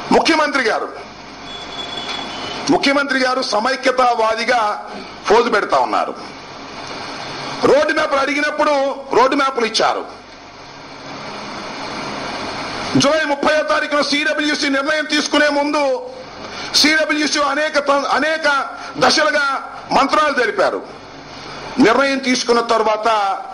ముఖ్యమంత్రి గారు ముఖ్యమంత్రి గారు సమైక్యతావాదిగా ఫోజు పెడతా ఉన్నారు రోడ్డు మ్యాప్లు అడిగినప్పుడు రోడ్డు మ్యాప్లు ఇచ్చారు జూలై ముప్పై తారీఖున సిడబ్ల్యూసి నిర్ణయం తీసుకునే ముందు సిడబ్ల్యూసి అనేక త- అనేక దశలుగా మంత్రాలు తెలిపారు నిర్ణయం తీసుకున్న తర్వాత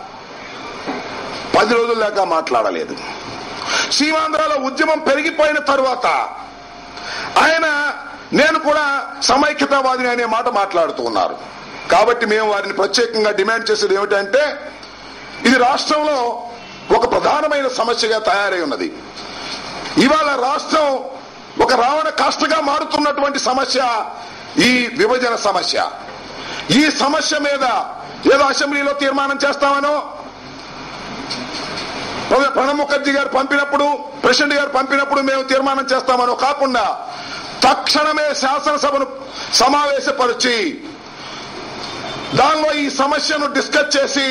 పది రోజుల దాకా మాట్లాడలేదు సీమాంధ్రలో ఉద్యమం పెరిగిపోయిన తర్వాత ఆయన నేను కూడా సమైక్యతావాదిని అనే మాట మాట్లాడుతూ ఉన్నారు కాబట్టి మేము వారిని ప్రత్యేకంగా డిమాండ్ చేసేది ఏమిటంటే ఇది రాష్ట్రంలో ఒక ప్రధానమైన సమస్యగా తయారై ఉన్నది ఇవాళ రాష్ట్రం ఒక రావణ కాష్టగా మారుతున్నటువంటి సమస్య ఈ విభజన సమస్య ఈ సమస్య మీద ఏదో అసెంబ్లీలో తీర్మానం చేస్తామనో ప్ర- ప్రణబ్ ముఖర్జీ గారు పంపినప్పుడు ప్రెసిడెంట్ గారు పంపినప్పుడు మేము తీర్మానం చేస్తామనో కాకుండా తక్షణమే శాసనసభను సమావేశపరిచి దానిలో ఈ సమస్యను డిస్కస్ చేసి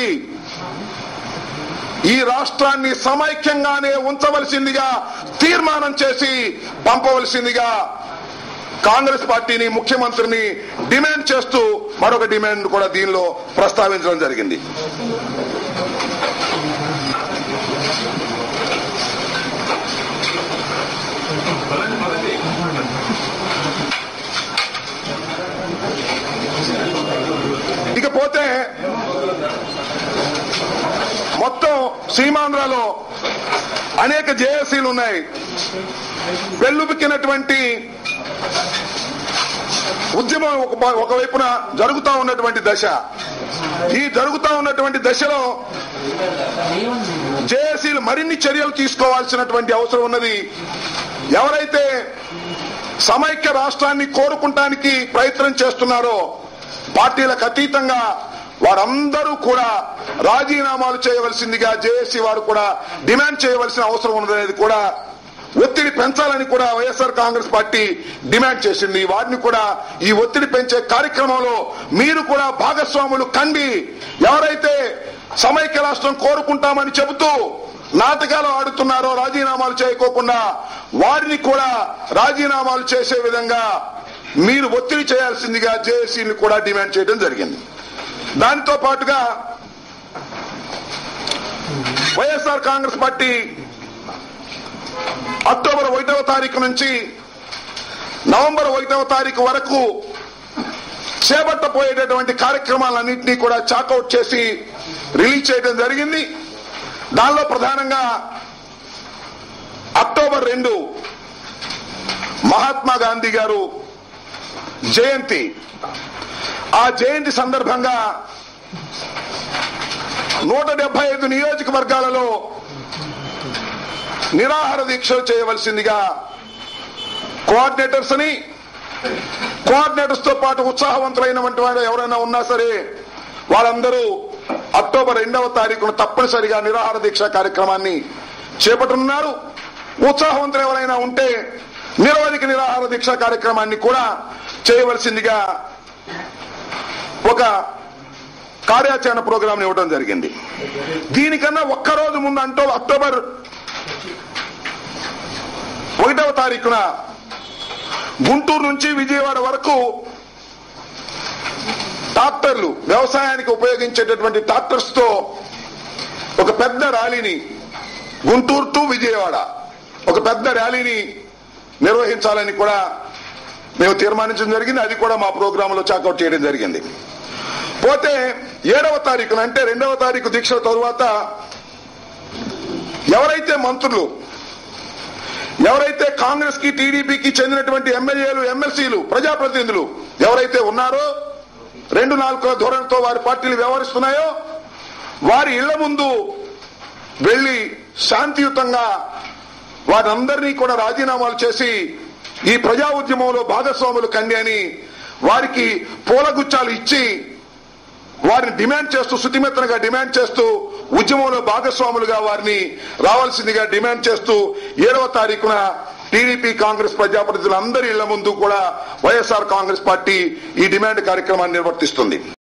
ఈ రాష్ట్రాన్ని సమైక్యంగానే ఉంచవలసిందిగా తీర్మానం చేసి పంపవలసిందిగా కాంగ్రెస్ పార్టీని ముఖ్యమంత్రిని డిమాండ్ చేస్తూ మరొక డిమాండ్ కూడా దీనిలో ప్రస్తావించడం జరిగింది ఇకపోతే మొత్తం సీమాంధ్రలో అనేక జేఏసీలు ఉన్నాయి వెల్లుబిక్కినటువంటి ఉద్యమం ఒక ఒకవైపున జరుగుతా ఉన్నటువంటి దశ ఈ జరుగుతా ఉన్నటువంటి దశలో జేఏసీలు మరిన్ని చర్యలు తీసుకోవాల్సినటువంటి అవసరం ఉన్నది ఎవరైతే సమైక్య రాష్ట్రాన్ని కోరుకుంటానికి ప్రయత్నం చేస్తున్నారో పార్టీలకు అతీతంగా వారందరూ కూడా రాజీనామాలు చేయవలసిందిగా జేఏసీ వారు కూడా డిమాండ్ చేయవలసిన అవసరం ఉన్నదనేది కూడా ఒత్తిడి పెంచాలని కూడా వైఎస్ఆర్ కాంగ్రెస్ పార్టీ డిమాండ్ చేసింది వారిని కూడా ఈ ఒత్తిడి పెంచే కార్యక్రమంలో మీరు కూడా భాగస్వాములు కండి ఎవరైతే సమైక్య రాష్ట్రం కోరుకుంటామని చెబుతూ నాటకాలు ఆడుతున్నారో రాజీనామాలు చేయకోకుండా వారిని కూడా రాజీనామాలు చేసే విధంగా మీరు ఒత్తిడి చేయాల్సిందిగా జేఏసీని కూడా డిమాండ్ చేయడం జరిగింది దానితో పాటుగా వైఎస్ఆర్ కాంగ్రెస్ పార్టీ అక్టోబర్ ఒకటవ తారీఖు నుంచి నవంబర్ ఒకటవ తారీఖు వరకు చేపట్టబోయేటటువంటి కార్యక్రమాలన్నింటినీ కూడా చాకౌట్ చేసి రిలీజ్ చేయడం జరిగింది దానిలో ప్రధానంగా అక్టోబర్ రెండు మహాత్మా గాంధీ గారు జయంతి ఆ జయంతి సందర్భంగా నూట డెబ్బై ఐదు నియోజకవర్గాలలో నిరాహార దీక్షలు చేయవలసిందిగా కోఆర్డినేటర్స్ అని కోఆర్డినేటర్స్ తో పాటు ఉత్సాహవంతులైనటువంటి వారు ఎవరైనా ఉన్నా సరే వాళ్ళందరూ అక్టోబర్ రెండవ తారీఖున తప్పనిసరిగా నిరాహార దీక్ష కార్యక్రమాన్ని చేపట్టనున్నారు ఉత్సాహవంతులు ఎవరైనా ఉంటే నిరవధిక నిరాహార దీక్ష కార్యక్రమాన్ని కూడా చేయవలసిందిగా ఒక కార్యాచరణ ప్రోగ్రాం ఇవ్వడం జరిగింది దీనికన్నా ఒక్కరోజు ముందు అంటూ అక్టోబర్ ఒకటవ తారీఖున గుంటూరు నుంచి విజయవాడ వరకు ట్రాక్టర్లు వ్యవసాయానికి ఉపయోగించేటటువంటి ట్రాక్టర్స్ తో ఒక పెద్ద ర్యాలీని గుంటూరు టు విజయవాడ ఒక పెద్ద ర్యాలీని నిర్వహించాలని కూడా మేము తీర్మానించడం జరిగింది అది కూడా మా ప్రోగ్రాంలో చాకౌట్ చేయడం జరిగింది పోతే ఏడవ తారీఖున అంటే రెండవ తారీఖు దీక్షల తరువాత ఎవరైతే మంత్రులు ఎవరైతే కాంగ్రెస్ కి టీడీపీకి చెందినటువంటి ఎమ్మెల్యేలు ఎమ్మెల్సీలు ప్రజాప్రతినిధులు ఎవరైతే ఉన్నారో రెండు నాలుగుల ధోరణితో వారి పార్టీలు వ్యవహరిస్తున్నాయో వారి ఇళ్ల ముందు వెళ్లి శాంతియుతంగా వారందరినీ కూడా రాజీనామాలు చేసి ఈ ప్రజా ఉద్యమంలో భాగస్వాములు కండి అని వారికి పూలగుచ్చాలు ఇచ్చి వారిని డిమాండ్ చేస్తూ శుతిమెత్తనగా డిమాండ్ చేస్తూ ఉద్యమంలో భాగస్వాములుగా వారిని రావాల్సిందిగా డిమాండ్ చేస్తూ ఏడవ తారీఖున టీడీపీ కాంగ్రెస్ ప్రజాప్రతినిధులందరి ఇళ్ల ముందు కూడా వైఎస్ఆర్ కాంగ్రెస్ పార్టీ ఈ డిమాండ్ కార్యక్రమాన్ని నిర్వర్తిస్తుంది